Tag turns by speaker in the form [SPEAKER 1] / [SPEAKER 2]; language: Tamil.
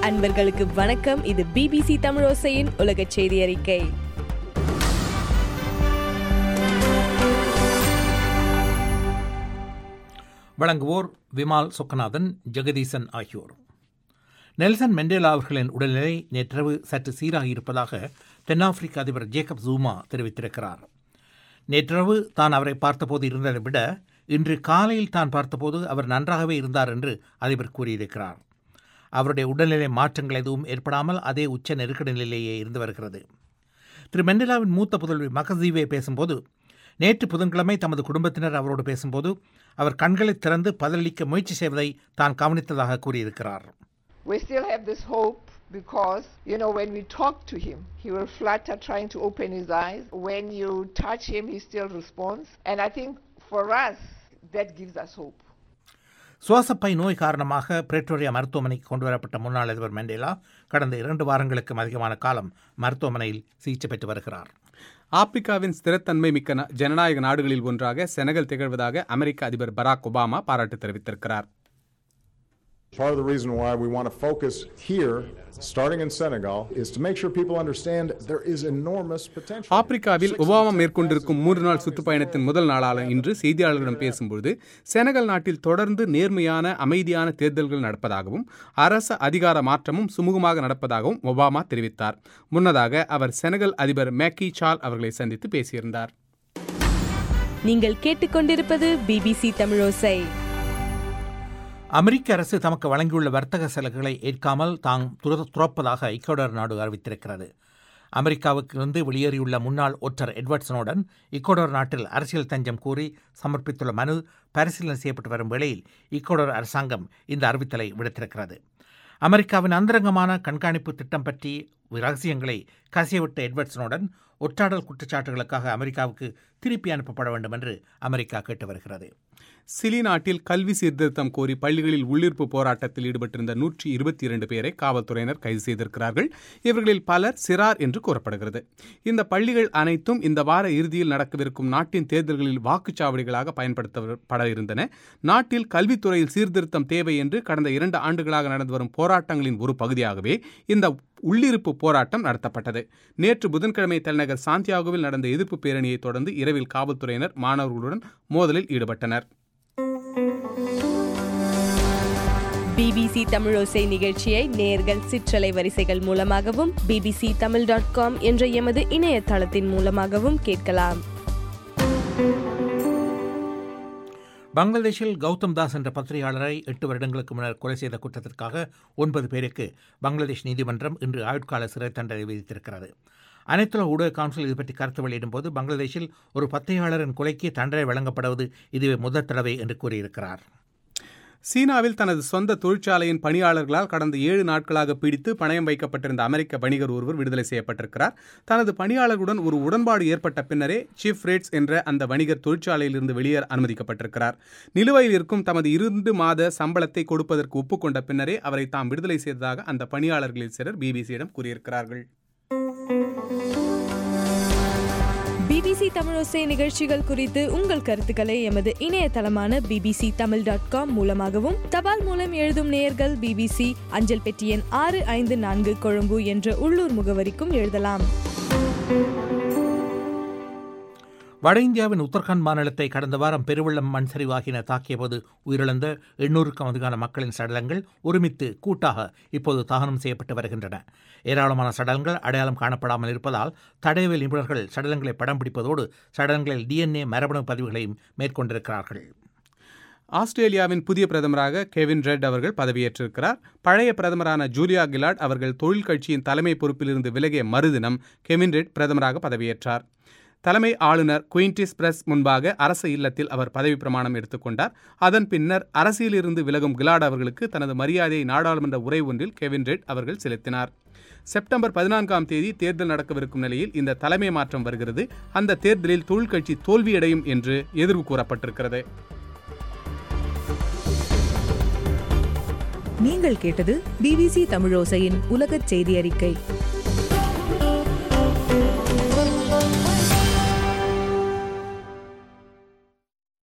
[SPEAKER 1] அன்பர்களுக்கு வணக்கம் இது பிபிசி தமிழோசையின் உலக செய்தி அறிக்கை
[SPEAKER 2] வழங்குவோர் விமால் சொக்கநாதன் ஜெகதீசன் ஆகியோர் நெல்சன் மெண்டேலா அவர்களின் உடல்நிலை நேற்றிரவு சற்று சீராக இருப்பதாக தென்னாப்பிரிக்க அதிபர் ஜேக்கப் ஜூமா தெரிவித்திருக்கிறார் நேற்றிரவு தான் அவரை பார்த்தபோது இருந்ததை விட இன்று காலையில் தான் பார்த்தபோது அவர் நன்றாகவே இருந்தார் என்று அதிபர் கூறியிருக்கிறார் அவருடைய உடல்நிலை மாற்றங்கள் எதுவும் ஏற்படாமல் அதே உச்ச நெருக்கடி நிலையே இருந்து வருகிறது திரு மெண்டேலாவின் மூத்த புதல்வி மகசீவே பேசும்போது நேற்று புதன்கிழமை தமது குடும்பத்தினர் அவரோடு பேசும்போது அவர் கண்களை திறந்து பதிலளிக்க முயற்சி செய்வதை தான் கவனித்ததாக கூறியிருக்கிறார்
[SPEAKER 3] We still have this hope because, you know, when we talk to him, he will flutter trying to open his eyes. When you touch him, he still responds. And I think for us, that gives us hope.
[SPEAKER 2] சுவாசப்பை நோய் காரணமாக பிரிட்டோரியா மருத்துவமனைக்கு கொண்டு வரப்பட்ட முன்னாள் அதிபர் மெண்டேலா கடந்த இரண்டு வாரங்களுக்கும் அதிகமான காலம் மருத்துவமனையில் சிகிச்சை பெற்று வருகிறார்
[SPEAKER 4] ஆப்பிரிக்காவின் ஸ்திரத்தன்மை மிக்க நா- ஜனநாயக நாடுகளில் ஒன்றாக செனகல் திகழ்வதாக அமெரிக்க அதிபர் பராக் ஒபாமா பாராட்டு தெரிவித்திருக்கிறார்
[SPEAKER 5] Part of the reason why we want to focus here, starting in Senegal, is to make sure people understand there is enormous potential.
[SPEAKER 4] ஆப்பிரிக்காவில் ஒபாமா மேற்கொண்டிருக்கும் மூன்று நாள் சுற்றுப்பயணத்தின் முதல் நாளான இன்று செய்தியாளர்களிடம் பேசும்போது செனகல் நாட்டில் தொடர்ந்து நேர்மையான அமைதியான தேர்தல்கள் நடப்பதாகவும் அரச அதிகார மாற்றமும் சுமூகமாக நடப்பதாகவும் ஒபாமா தெரிவித்தார் முன்னதாக அவர் செனகல் அதிபர் மேக்கி சால் அவர்களை சந்தித்து பேசியிருந்தார்
[SPEAKER 1] நீங்கள் கேட்டுக்கொண்டிருப்பது பிபிசி தமிழோசை
[SPEAKER 2] அமெரிக்க அரசு தமக்கு வழங்கியுள்ள வர்த்தக சலுகைகளை ஏற்காமல் தாம் துர- துறப்பதாக இக்குவடர் நாடு அறிவித்திருக்கிறது அமெரிக்காவுக்கிலிருந்து வெளியேறியுள்ள முன்னாள் ஒற்றர் எட்வர்ட் ஸ்னோடன் இக்குவடர் நாட்டில் அரசியல் தஞ்சம் கோரி சமர்ப்பித்துள்ள மனு பரிசீலனை செய்யப்பட்டு வரும் வேளையில் இக்குவடர் அரசாங்கம் இந்த அறிவித்தலை விடுத்திருக்கிறது அமெரிக்காவின் அந்தரங்கமான கண்காணிப்பு திட்டம் பற்றி ரகசியங்களை கசியவிட்ட எட்வர்ட் ஸ்னோடன் ஒற்றாடல் குற்றச்சாட்டுகளுக்காக அமெரிக்காவுக்கு திருப்பி அனுப்பப்பட வேண்டும் என்று அமெரிக்கா கேட்டு வருகிறது
[SPEAKER 4] சிலி நாட்டில் கல்வி சீர்திருத்தம் கோரி பள்ளிகளில் உள்ளிருப்பு போராட்டத்தில் ஈடுபட்டிருந்த நூற்றி இருபத்தி இரண்டு பேரை காவல்துறையினர் கைது செய்திருக்கிறார்கள் இவர்களில் பலர் சிறார் என்று கூறப்படுகிறது இந்த பள்ளிகள் அனைத்தும் இந்த வார இறுதியில் நடக்கவிருக்கும் நாட்டின் தேர்தல்களில் வாக்குச்சாவடிகளாக பயன்படுத்தப்பட இருந்தன நாட்டில் கல்வித்துறையில் சீர்திருத்தம் தேவை என்று கடந்த இரண்டு ஆண்டுகளாக நடந்து வரும் போராட்டங்களின் ஒரு பகுதியாகவே இந்த உள்ளிருப்பு போராட்டம் நடத்தப்பட்டது நேற்று புதன்கிழமை தலைநகர் சாந்தியாகோவில் நடந்த எதிர்ப்பு பேரணியை தொடர்ந்து இரவில் காவல்துறையினர் மாணவர்களுடன் மோதலில் ஈடுபட்டனர்
[SPEAKER 1] பிபிசி தமிழோசை நிகழ்ச்சியை நேர்கள் சிற்றலை வரிசைகள் மூலமாகவும் பிபிசி தமிழ் டாட் காம் என்ற எமது இணையதளத்தின் மூலமாகவும் கேட்கலாம்
[SPEAKER 2] பங்களாதேஷில் கௌதம் தாஸ் என்ற பத்திரிகையாளரை எட்டு வருடங்களுக்கு முன்னர் கொலை செய்த குற்றத்திற்காக ஒன்பது பேருக்கு பங்களாதேஷ் நீதிமன்றம் இன்று ஆயுட்கால சிறை தண்டனை விதித்திருக்கிறது அனைத்துலக ஊடக கவுன்சில் இது பற்றி கருத்து வெளியிடும்போது பங்களாதேஷில் ஒரு பத்திரிகையாளரின் கொலைக்கு தண்டனை வழங்கப்படுவது இதுவே முதல் தடவை என்று கூறியிருக்கிறார்
[SPEAKER 4] சீனாவில் தனது சொந்த தொழிற்சாலையின் பணியாளர்களால் கடந்த ஏழு நாட்களாக பிடித்து பணயம் வைக்கப்பட்டிருந்த அமெரிக்க வணிகர் ஒருவர் விடுதலை செய்யப்பட்டிருக்கிறார் தனது பணியாளர்களுடன் ஒரு உடன்பாடு ஏற்பட்ட பின்னரே சீஃப் ரேட்ஸ் என்ற அந்த வணிகர் தொழிற்சாலையிலிருந்து வெளியேற அனுமதிக்கப்பட்டிருக்கிறார் நிலுவையில் இருக்கும் தமது இரண்டு மாத சம்பளத்தை கொடுப்பதற்கு ஒப்புக்கொண்ட பின்னரே அவரை தாம் விடுதலை செய்ததாக அந்த பணியாளர்களில் சிலர் பிபிசியிடம் கூறியிருக்கிறார்கள்
[SPEAKER 1] பிபிசி தமிழோசை நிகழ்ச்சிகள் குறித்து உங்கள் கருத்துக்களை எமது இணையதளமான பிபிசி தமிழ் டாட் காம் மூலமாகவும் தபால் மூலம் எழுதும் நேயர்கள் பிபிசி அஞ்சல் பெட்டி எண் ஆறு ஐந்து நான்கு கொழும்பு என்ற உள்ளூர் முகவரிக்கும் எழுதலாம்
[SPEAKER 2] வட இந்தியாவின் உத்தரகாண்ட் மாநிலத்தை கடந்த வாரம் பெருவெள்ளம் மண் சரிவாகின தாக்கியபோது உயிரிழந்த எண்ணூறுக்கும் அதிகமான மக்களின் சடலங்கள் ஒருமித்து கூட்டாக இப்போது தகனம் செய்யப்பட்டு வருகின்றன ஏராளமான சடலங்கள் அடையாளம் காணப்படாமல் இருப்பதால் தடயவியல் நிபுணர்கள் சடலங்களை படம் பிடிப்பதோடு சடலங்களில் டிஎன்ஏ மரபணு பதிவுகளையும் மேற்கொண்டிருக்கிறார்கள்
[SPEAKER 4] ஆஸ்திரேலியாவின் புதிய பிரதமராக கெவின் ரெட் அவர்கள் பதவியேற்றிருக்கிறார் பழைய பிரதமரான ஜூலியா கிலாட் அவர்கள் தொழில் கட்சியின் தலைமை பொறுப்பிலிருந்து விலகிய மறுதினம் கெவின் ரெட் பிரதமராக பதவியேற்றார் தலைமை ஆளுநர் குயின்டிஸ் பிரஸ் முன்பாக அரசு இல்லத்தில் அவர் பதவி பிரமாணம் எடுத்துக்கொண்டார் அதன் பின்னர் அரசியலிருந்து விலகும் கிலாட் அவர்களுக்கு தனது மரியாதையை நாடாளுமன்ற உரை ஒன்றில் கெவின் ரெட் அவர்கள் செலுத்தினார் செப்டம்பர் பதினான்காம் தேதி தேர்தல் நடக்கவிருக்கும் நிலையில் இந்த தலைமை மாற்றம் வருகிறது அந்த தேர்தலில் தொழிற்கட்சி தோல்வியடையும் என்று எதிர்வு கூறப்பட்டிருக்கிறது
[SPEAKER 6] நீங்கள் கேட்டது பிபிசி தமிழோசையின் உலகச் செய்தி அறிக்கை